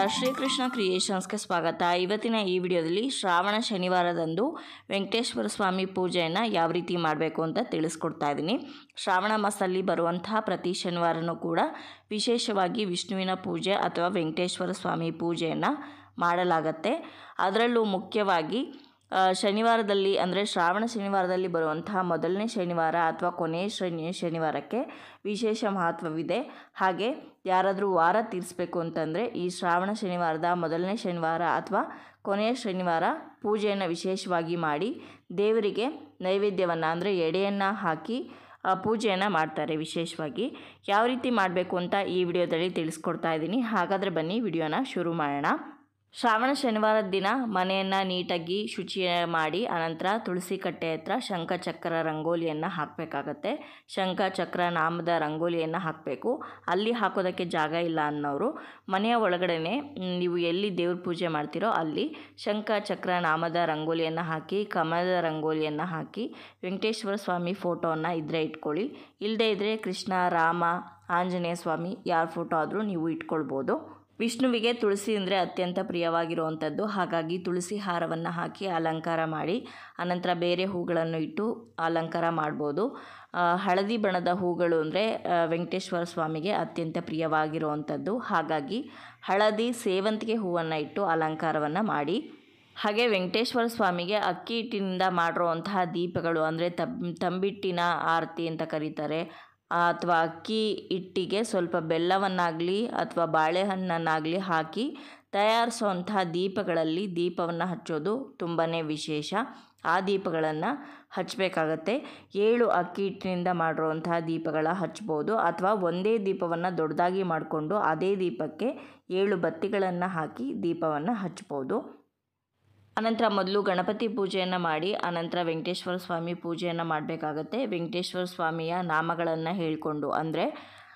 ಶ್ರೀಕೃಷ್ಣ ಕ್ರಿಯೇಷನ್ಸ್ಗೆ ಸ್ವಾಗತ ಇವತ್ತಿನ ಈ ವಿಡಿಯೋದಲ್ಲಿ ಶ್ರಾವಣ ಶನಿವಾರದಂದು ವೆಂಕಟೇಶ್ವರ ಸ್ವಾಮಿ ಪೂಜೆಯನ್ನು ಯಾವ ರೀತಿ ಮಾಡಬೇಕು ಅಂತ ತಿಳಿಸ್ಕೊಡ್ತಾ ಇದ್ದೀನಿ ಶ್ರಾವಣ ಮಾಸದಲ್ಲಿ ಬರುವಂತಹ ಪ್ರತಿ ಶನಿವಾರನೂ ಕೂಡ ವಿಶೇಷವಾಗಿ ವಿಷ್ಣುವಿನ ಪೂಜೆ ಅಥವಾ ವೆಂಕಟೇಶ್ವರ ಸ್ವಾಮಿ ಪೂಜೆಯನ್ನು ಮಾಡಲಾಗತ್ತೆ ಅದರಲ್ಲೂ ಮುಖ್ಯವಾಗಿ ಆ, ಶನಿವಾರದಲ್ಲಿ ಅಂದರೆ ಶ್ರಾವಣ ಶನಿವಾರದಲ್ಲಿ ಬರುವಂತಹ ಮೊದಲನೇ ಶನಿವಾರ ಅಥವಾ ಕೊನೆಯ ಶನಿ ಶನಿವಾರಕ್ಕೆ ವಿಶೇಷ ಮಹತ್ವವಿದೆ ಹಾಗೆ ಯಾರಾದರೂ ವಾರ ತೀರಿಸ್ಬೇಕು ಅಂತಂದರೆ ಈ ಶ್ರಾವಣ ಶನಿವಾರದ ಮೊದಲನೇ ಶನಿವಾರ ಅಥವಾ ಕೊನೆಯ ಶನಿವಾರ ಪೂಜೆಯನ್ನು ವಿಶೇಷವಾಗಿ ಮಾಡಿ ದೇವರಿಗೆ ನೈವೇದ್ಯವನ್ನು ಅಂದರೆ ಎಡೆಯನ್ನು ಹಾಕಿ ಆ, ಪೂಜೆಯನ್ನು ಮಾಡ್ತಾರೆ ವಿಶೇಷವಾಗಿ ಯಾವ ರೀತಿ ಮಾಡಬೇಕು ಅಂತ ಈ ವಿಡಿಯೋದಲ್ಲಿ ತಿಳಿಸ್ಕೊಡ್ತಾ ಇದ್ದೀನಿ ಹಾಗಾದರೆ ಬನ್ನಿ ವಿಡಿಯೋನ ಶುರು ಮಾಡೋಣ ಶ್ರಾವಣ ಶನಿವಾರದ ದಿನ ಮನೆಯನ್ನು ನೀಟಾಗಿ ಶುಚಿ ಮಾಡಿ ಅನಂತರ ತುಳಸಿ ಕಟ್ಟೆ ಹತ್ರ ಶಂಖ ಚಕ್ರ ರಂಗೋಲಿಯನ್ನು ಹಾಕಬೇಕಾಗತ್ತೆ ಶಂಖ ಚಕ್ರ ನಾಮದ ರಂಗೋಲಿಯನ್ನು ಹಾಕಬೇಕು ಅಲ್ಲಿ ಹಾಕೋದಕ್ಕೆ ಜಾಗ ಇಲ್ಲ ಅನ್ನೋರು ಮನೆಯ ಒಳಗಡೆನೆ ಮ್, ನೀವು ಎಲ್ಲಿ ದೇವ್ರ ಪೂಜೆ ಮಾಡ್ತೀರೋ ಅಲ್ಲಿ ಶಂಖ ಚಕ್ರ ನಾಮದ ರಂಗೋಲಿಯನ್ನು ಹಾಕಿ ಕಮಲದ ರಂಗೋಲಿಯನ್ನು ಹಾಕಿ ವೆಂಕಟೇಶ್ವರ ಸ್ವಾಮಿ ಫೋಟೋವನ್ನು ಇದ್ದರೆ ಇಟ್ಕೊಳ್ಳಿ ಇಲ್ಲದೇ ಇದ್ದರೆ ಕೃಷ್ಣ ರಾಮ ಆಂಜನೇಯ ಸ್ವಾಮಿ ಯಾರ ಫೋಟೋ ಆದರೂ ನೀವು ಇಟ್ಕೊಳ್ಬೋದು ವಿಷ್ಣುವಿಗೆ ತುಳಸಿ ಅಂದರೆ ಅತ್ಯಂತ ಪ್ರಿಯವಾಗಿರುವಂಥದ್ದು ಹಾಗಾಗಿ ತುಳಸಿ ಹಾರವನ್ನು ಹಾಕಿ ಅಲಂಕಾರ ಮಾಡಿ ಅನಂತರ ಬೇರೆ ಹೂಗಳನ್ನು ಇಟ್ಟು ಅಲಂಕಾರ ಮಾಡ್ಬೋದು ಆ, ಹಳದಿ ಬಣ್ಣದ ಹೂಗಳು ಅಂದರೆ ವೆಂಕಟೇಶ್ವರ ಸ್ವಾಮಿಗೆ ಅತ್ಯಂತ ಪ್ರಿಯವಾಗಿರುವಂಥದ್ದು ಹಾಗಾಗಿ ಹಳದಿ ಸೇವಂತಿಗೆ ಹೂವನ್ನು ಇಟ್ಟು ಅಲಂಕಾರವನ್ನು ಮಾಡಿ ಹಾಗೆ ವೆಂಕಟೇಶ್ವರ ಸ್ವಾಮಿಗೆ ಅಕ್ಕಿ ಹಿಟ್ಟಿನಿಂದ ಮಾಡಿರುವಂತಹ ದೀಪಗಳು ಅಂದರೆ ತಬ್ ತಂಬಿಟ್ಟಿನ ಆರತಿ ಅಂತ ಕರೀತಾರೆ ಅಥವಾ ಅಕ್ಕಿ ಹಿಟ್ಟಿಗೆ ಸ್ವಲ್ಪ ಬೆಲ್ಲವನ್ನಾಗಲಿ ಅಥವಾ ಬಾಳೆಹಣ್ಣನ್ನಾಗಲಿ ಹಾಕಿ ತಯಾರಿಸುವಂತಹ ದೀಪಗಳಲ್ಲಿ ದೀಪವನ್ನು ಹಚ್ಚೋದು ತುಂಬಾ ವಿಶೇಷ ಆ ದೀಪಗಳನ್ನು ಹಚ್ಚಬೇಕಾಗತ್ತೆ ಏಳು ಅಕ್ಕಿ ಹಿಟ್ಟಿನಿಂದ ಮಾಡಿರುವಂತಹ ದೀಪಗಳ ಹಚ್ಬೋದು ಅಥವಾ ಒಂದೇ ದೀಪವನ್ನು ದೊಡ್ಡದಾಗಿ ಮಾಡಿಕೊಂಡು ಅದೇ ದೀಪಕ್ಕೆ ಏಳು ಬತ್ತಿಗಳನ್ನು ಹಾಕಿ ದೀಪವನ್ನು ಹಚ್ಬೋದು ಅನಂತರ ಮೊದಲು ಗಣಪತಿ ಪೂಜೆಯನ್ನು ಮಾಡಿ ಅನಂತರ ವೆಂಕಟೇಶ್ವರ ಸ್ವಾಮಿ ಪೂಜೆಯನ್ನು ಮಾಡಬೇಕಾಗತ್ತೆ ವೆಂಕಟೇಶ್ವರ ಸ್ವಾಮಿಯ ನಾಮಗಳನ್ನು ಹೇಳಿಕೊಂಡು ಅಂದರೆ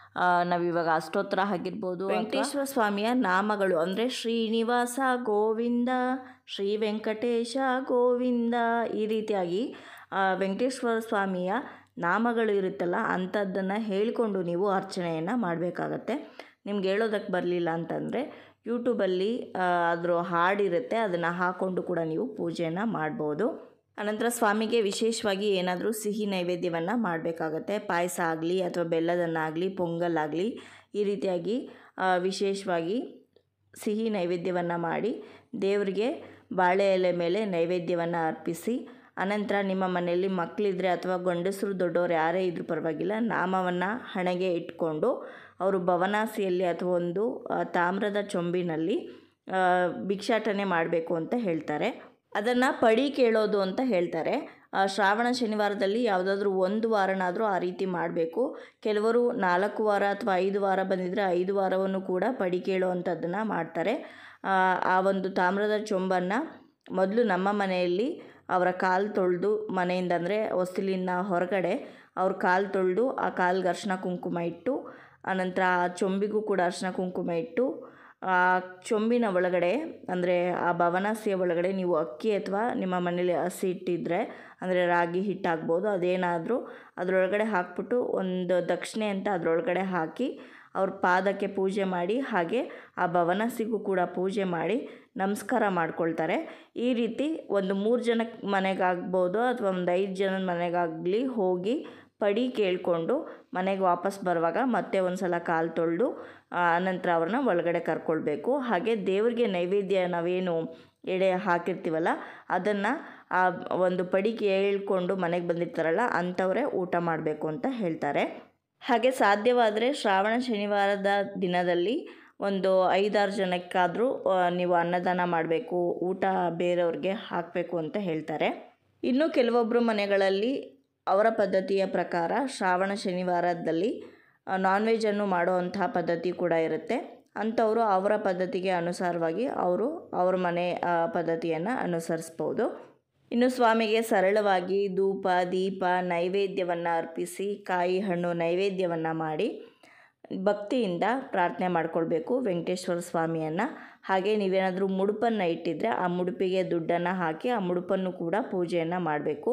ನಾವಿವಾಗ ಅಷ್ಟೋತ್ತರ ಆಗಿರ್ಬೋದು ವೆಂಕಟೇಶ್ವರ ಸ್ವಾಮಿಯ ನಾಮಗಳು ಅಂದರೆ ಶ್ರೀನಿವಾಸ ಗೋವಿಂದ ಶ್ರೀ ವೆಂಕಟೇಶ ಗೋವಿಂದ ಈ ರೀತಿಯಾಗಿ ಆ, ವೆಂಕಟೇಶ್ವರ ಸ್ವಾಮಿಯ ನಾಮಗಳು ಇರುತ್ತಲ್ಲ ಅಂಥದ್ದನ್ನು ಹೇಳಿಕೊಂಡು ನೀವು ಅರ್ಚನೆಯನ್ನು ಮಾಡಬೇಕಾಗತ್ತೆ ನಿಮ್ಗೆ ಹೇಳೋದಕ್ಕೆ ಬರಲಿಲ್ಲ ಅಂತಂದರೆ ಯೂಟ್ಯೂಬಲ್ಲಿ ಆ, ಅದ್ರ ಹಾಡಿರುತ್ತೆ ಅದನ್ನು ಹಾಕ್ಕೊಂಡು ಕೂಡ ನೀವು ಪೂಜೆಯನ್ನು ಮಾಡ್ಬೋದು ಅನಂತರ ಸ್ವಾಮಿಗೆ ವಿಶೇಷವಾಗಿ ಏನಾದರೂ ಸಿಹಿ ನೈವೇದ್ಯವನ್ನು ಮಾಡಬೇಕಾಗತ್ತೆ ಪಾಯಸ ಆಗಲಿ ಅಥವಾ ಬೆಲ್ಲದನ್ನಾಗಲಿ ಪೊಂಗಲ್ ಆಗಲಿ ಈ ರೀತಿಯಾಗಿ ಆ, ವಿಶೇಷವಾಗಿ ಸಿಹಿ ನೈವೇದ್ಯವನ್ನು ಮಾಡಿ ದೇವರಿಗೆ ಬಾಳೆ ಎಲೆ ಮೇಲೆ ನೈವೇದ್ಯವನ್ನು ಅರ್ಪಿಸಿ ಅನಂತರ ನಿಮ್ಮ ಮನೆಯಲ್ಲಿ ಮಕ್ಕಳಿದ್ರೆ ಅಥವಾ ಗಂಡಸರು ದೊಡ್ಡವರು ಯಾರೇ ಇದ್ರೂ ಪರವಾಗಿಲ್ಲ ನಾಮವನ್ನು ಹಣೆಗೆ ಇಟ್ಕೊಂಡು ಅವರು ಭವನಾಸಿಯಲ್ಲಿ ಅಥವಾ ಒಂದು ಆ, ತಾಮ್ರದ ಚೊಂಬಿನಲ್ಲಿ ಆ, ಭಿಕ್ಷಾಟನೆ ಮಾಡಬೇಕು ಅಂತ ಹೇಳ್ತಾರೆ ಅದನ್ನು ಪಡಿ ಕೇಳೋದು ಅಂತ ಹೇಳ್ತಾರೆ ಆ, ಶ್ರಾವಣ ಶನಿವಾರದಲ್ಲಿ ಯಾವುದಾದ್ರೂ ಒಂದು ವಾರನಾದರೂ ಆ ರೀತಿ ಮಾಡಬೇಕು ಕೆಲವರು ನಾಲ್ಕು ವಾರ ಅಥವಾ ಐದು ವಾರ ಬಂದಿದ್ದರೆ ಐದು ವಾರವನ್ನು ಕೂಡ ಪಡಿ ಕೇಳುವಂಥದ್ದನ್ನು ಮಾಡ್ತಾರೆ ಆ, ಆ ಒಂದು ತಾಮ್ರದ ಚೊಂಬನ್ನು ಮೊದಲು ನಮ್ಮ ಮನೆಯಲ್ಲಿ ಅವರ ಕಾಲು ತೊಳೆದು ಮನೆಯಿಂದ ಅಂದರೆ ಹೊಸ್ತಿಲಿನ ಹೊರಗಡೆ ಅವ್ರ ಕಾಲು ತೊಳೆದು ಆ ಕಾಲ್ಗೆ ಅರ್ಶಿನ ಕುಂಕುಮ ಇಟ್ಟು ಅನಂತರ ಆ ಚೊಂಬಿಗೂ ಕೂಡ ಅರ್ಶಿನ ಕುಂಕುಮ ಇಟ್ಟು ಆ ಚೊಂಬಿನ ಒಳಗಡೆ ಅಂದರೆ ಆ ಭವನಾಸಿಯ ಒಳಗಡೆ ನೀವು ಅಕ್ಕಿ ಅಥವಾ ನಿಮ್ಮ ಮನೇಲಿ ಹಸಿ ಹಿಟ್ಟಿದ್ರೆ ಅಂದರೆ ರಾಗಿ ಹಿಟ್ಟಾಗ್ಬೋದು ಅದೇನಾದರೂ ಅದರೊಳಗಡೆ ಹಾಕ್ಬಿಟ್ಟು ಒಂದು ದಕ್ಷಿಣೆ ಅಂತ ಅದರೊಳಗಡೆ ಹಾಕಿ ಅವ್ರ ಪಾದಕ್ಕೆ ಪೂಜೆ ಮಾಡಿ ಹಾಗೆ ಆ ಭವನಸಿಗೂ ಕೂಡ ಪೂಜೆ ಮಾಡಿ ನಮಸ್ಕಾರ ಮಾಡ್ಕೊಳ್ತಾರೆ ಈ ರೀತಿ ಒಂದು ಮೂರು ಜನಕ್ಕೆ ಮನೆಗಾಗ್ಬೋದು ಅಥವಾ ಒಂದು ಐದು ಜನದ ಮನೆಗಾಗಲಿ ಹೋಗಿ ಪಡಿ ಕೇಳಿಕೊಂಡು ಮನೆಗೆ ವಾಪಸ್ ಬರುವಾಗ ಮತ್ತೆ ಒಂದು ಸಲ ಕಾಲು ತೊಳೆದು ಆನಂತರ ಅವ್ರನ್ನ ಒಳಗಡೆ ಕರ್ಕೊಳ್ಬೇಕು ಹಾಗೆ ದೇವರಿಗೆ ನೈವೇದ್ಯ ನಾವೇನು ಎಡೆ ಹಾಕಿರ್ತೀವಲ್ಲ ಅದನ್ನು ಆ ಒಂದು ಪಡಿ ಕೇಳಿಕೊಂಡು ಮನೆಗೆ ಬಂದಿರ್ತಾರಲ್ಲ ಅಂಥವರೇ ಊಟ ಮಾಡಬೇಕು ಅಂತ ಹೇಳ್ತಾರೆ ಹಾಗೆ ಸಾಧ್ಯವಾದರೆ ಶ್ರಾವಣ ಶನಿವಾರದ ದಿನದಲ್ಲಿ ಒಂದು ಐದಾರು ಜನಕ್ಕಾದರೂ ನೀವು ಅನ್ನದಾನ ಮಾಡಬೇಕು ಊಟ ಬೇರೆಯವ್ರಿಗೆ ಹಾಕಬೇಕು ಅಂತ ಹೇಳ್ತಾರೆ ಇನ್ನು ಕೆಲವೊಬ್ಬರು ಮನೆಗಳಲ್ಲಿ ಅವರ ಪದ್ಧತಿಯ ಪ್ರಕಾರ ಶ್ರಾವಣ ಶನಿವಾರದಲ್ಲಿ ನಾನ್ ವೆಜ್ಜನ್ನು ಮಾಡುವಂತಹ ಪದ್ಧತಿ ಕೂಡ ಇರುತ್ತೆ ಅಂಥವರು ಅವರ ಪದ್ಧತಿಗೆ ಅನುಸಾರವಾಗಿ ಅವರು ಅವ್ರ ಮನೆ ಪದ್ಧತಿಯನ್ನು ಅನುಸರಿಸ್ಬೋದು ಇನ್ನು ಸ್ವಾಮಿಗೆ ಸರಳವಾಗಿ ಧೂಪ ದೀಪ ನೈವೇದ್ಯವನ್ನು ಅರ್ಪಿಸಿ ಕಾಯಿ ಹಣ್ಣು ನೈವೇದ್ಯವನ್ನು ಮಾಡಿ ಭಕ್ತಿಯಿಂದ ಪ್ರಾರ್ಥನೆ ಮಾಡ್ಕೊಳ್ಬೇಕು ವೆಂಕಟೇಶ್ವರ ಸ್ವಾಮಿಯನ್ನು ಹಾಗೆ ನೀವೇನಾದರೂ ಮುಡುಪನ್ನು ಇಟ್ಟಿದ್ರೆ ಆ ಮುಡುಪಿಗೆ ದುಡ್ಡನ್ನು ಹಾಕಿ ಆ ಮುಡುಪನ್ನು ಕೂಡ ಪೂಜೆಯನ್ನು ಮಾಡಬೇಕು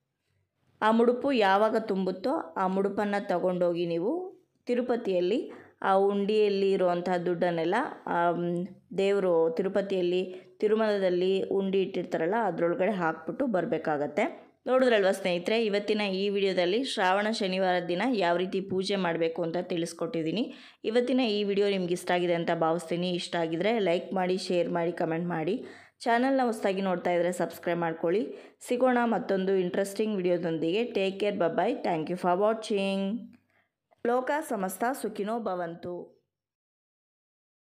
ಆ ಮುಡುಪು ಯಾವಾಗ ತುಂಬುತ್ತೋ ಆ ಮುಡುಪನ್ನು ತಗೊಂಡೋಗಿ ನೀವು ತಿರುಪತಿಯಲ್ಲಿ ಆ ಉಂಡಿಯಲ್ಲಿ ಇರುವಂಥ ದುಡ್ಡನ್ನೆಲ್ಲ ದೇವರು ತಿರುಪತಿಯಲ್ಲಿ ತಿರುಮಲದಲ್ಲಿ ಉಂಡಿ ಇಟ್ಟಿರ್ತಾರಲ್ಲ ಅದರೊಳಗಡೆ ಹಾಕ್ಬಿಟ್ಟು ಬರಬೇಕಾಗತ್ತೆ ನೋಡಿದ್ರಲ್ವ ಸ್ನೇಹಿತರೆ ಇವತ್ತಿನ ಈ ವಿಡಿಯೋದಲ್ಲಿ ಶ್ರಾವಣ ಶನಿವಾರದ ದಿನ ಯಾವ ರೀತಿ ಪೂಜೆ ಮಾಡಬೇಕು ಅಂತ ತಿಳಿಸ್ಕೊಟ್ಟಿದ್ದೀನಿ ಇವತ್ತಿನ ಈ ವಿಡಿಯೋ ನಿಮ್ಗೆ ಇಷ್ಟ ಆಗಿದೆ ಅಂತ ಭಾವಿಸ್ತೀನಿ ಇಷ್ಟ ಆಗಿದ್ರೆ ಲೈಕ್ ಮಾಡಿ ಶೇರ್ ಮಾಡಿ ಕಮೆಂಟ್ ಮಾಡಿ ಚಾನಲ್ನ ಹೊಸದಾಗಿ ನೋಡ್ತಾ ಇದ್ದರೆ ಸಬ್ಸ್ಕ್ರೈಬ್ ಮಾಡ್ಕೊಳ್ಳಿ ಸಿಗೋಣ ಮತ್ತೊಂದು ಇಂಟ್ರೆಸ್ಟಿಂಗ್ ವಿಡಿಯೋದೊಂದಿಗೆ take care bye bye thank you for watching ಲೋಕ ಸಮಸ್ತ ಸುಖಿನೋ ಭವಂತು